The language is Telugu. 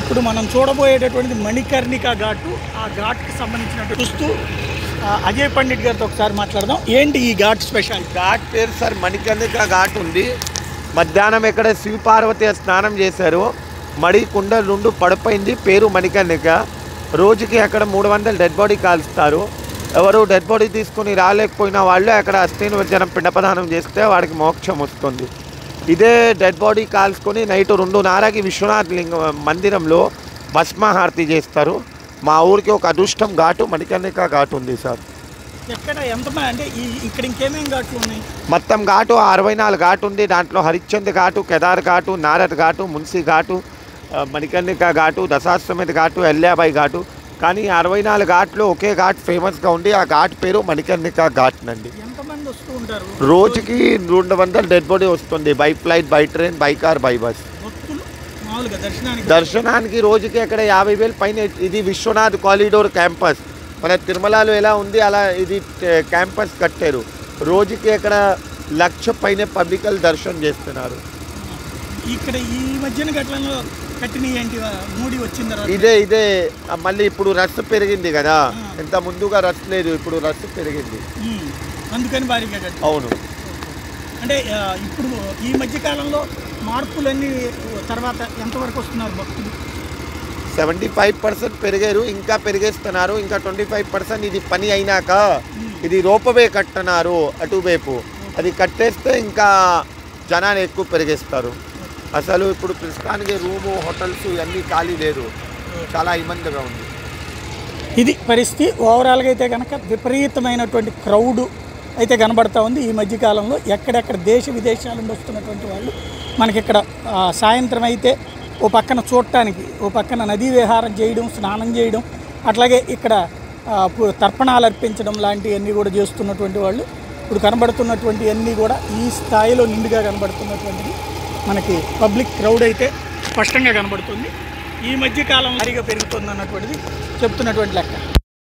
ఇప్పుడు మనం చూడబోయేటటువంటిది మణికర్ణిక ఘాటు ఆ ఘాట్కి సంబంధించినట్టు చూస్తూ ఆ, అజయ్ పండిట్ గారితో ఒకసారి మాట్లాడదాం ఏంటి ఈ ఘాట్ స్పెషల్ ఘాట్ పేరు సార్ మణికర్ణిక ఘాట్ ఉంది మధ్యాహ్నం ఇక్కడ శివ పార్వతి స్నానం చేశారు మడి కుండ రెండు పడిపోయింది పేరు మణికర్ణిక రోజుకి అక్కడ మూడు వందల డెడ్ బాడీ కాల్స్తారు ఎవరు డెడ్ బాడీ తీసుకొని రాలేకపోయిన వాళ్ళు అక్కడ అస్థిని విర్జనం పిండప్రదానం చేస్తే వాడికి మోక్షం వస్తుంది ఇదే డెడ్ బాడీ కాల్చుకొని నైట్ రెండున్నరకి విశ్వనాథ్ లింగ మందిరంలో భస్మహారతి చేస్తారు మా ఊరికి ఒక అదృష్టం ఘాటు మణికర్ణిక ఘాటు ఉంది సార్ ఎక్కడ ఎంతమంది అంటే ఈ ఇక్కడ ఇంకేమేం ఘాట్లు ఉన్నాయి మొత్తం ఘాటు అరవై నాలుగు ఘాటు ఉంది దాంట్లో హరిశ్చంద్ ఘాటు కేదార్ ఘాటు నారద్ ఘాటు మున్సి ఘాటు ఆ, మణికర్ణిక ఘాటు దశాశ్వమేధ ఘాటు ఎల్లాబాయి ఘాటు కానీ అరవై నాలుగు ఘాట్లు ఒకే ఘాట్ ఫేమస్గా ఉంది ఆ ఘాట్ పేరు మణికర్ణిక ఘాట్ నండి ఎంతమంది వస్తూ ఉంటారు రోజుకి రెండు వందల డెడ్ బాడీ వస్తుంది by flight by train by car by bus భక్తులు మామూలుగా దర్శనానికి దర్శనానికి రోజుకి అక్కడ యాభై వేలు పైన ఇది విశ్వనాథ్ కారిడోర్ క్యాంపస్ మన తిరుమలలో ఎలా ఉంది అలా ఇది ట- క్యాంపస్ కట్టారు రోజుకి అక్కడ లక్ష పైన పబ్లికల్ దర్శనం చేస్తున్నారు ఇక్కడ ఈ మధ్యన ఘటనలో కట్టినవి ఏంటి మూడి వచ్చిన తర్వాత ఇదే ఇదే ఆ, మళ్ళీ ఇప్పుడు రస్ పెరిగింది కదా ఇంత ముందుగా రస్ లేదు ఇప్పుడు రస్ పెరిగింది ఉమ్, అందుకని భారీగా కట్టి అవును అంటే ఆ, ఇప్పుడు ఈ మధ్య కాలంలో మార్పులన్నీ తర్వాత ఎంతవరకు వస్తున్నారు భక్తులు సెవెంటీ ఫైవ్ పర్సెంట్ పెరిగారు ఇంకా పెరిగేస్తున్నారు ఇంకా ట్వంటీ ఫైవ్ పర్సెంట్ ఇది పని అయినాక ఇది రోపవే కట్టన్నారు అటువైపు అది కట్టేస్తే ఇంకా జనాలు ఎక్కువ పెరిగేస్తారు అసలు ఇప్పుడు ప్రస్తుతానికి రూము హోటల్స్ ఇవన్నీ ఖాళీ లేదు చాలా ఇబ్బందిగా ఉంది ఇది పరిస్థితి ఓవరాల్గా అయితే కనుక విపరీతమైనటువంటి క్రౌడ్ అయితే కనబడతా ఉంది ఈ మధ్యకాలంలో ఎక్కడెక్కడ దేశ విదేశాల నుండి వస్తున్నటువంటి వాళ్ళు మనకి ఇక్కడ ఆ, సాయంత్రం అయితే ఓ పక్కన చూడటానికి ఓ పక్కన నదీ విహారం చేయడం స్నానం చేయడం అట్లాగే ఇక్కడ ఆ, పు- తర్పణాలు అర్పించడం లాంటివన్నీ కూడా చేస్తున్నటువంటి వాళ్ళు ఇప్పుడు కనబడుతున్నటువంటి అన్నీ కూడా ఈ స్థాయిలో నిండుగా కనబడుతున్నటువంటిది మనకి పబ్లిక్ క్రౌడ్ అయితే స్పష్టంగా కనబడుతుంది ఈ మధ్య కాలం భారీగా పెరుగుతుంది అన్నటువంటిది చెప్తున్నటువంటి లెక్క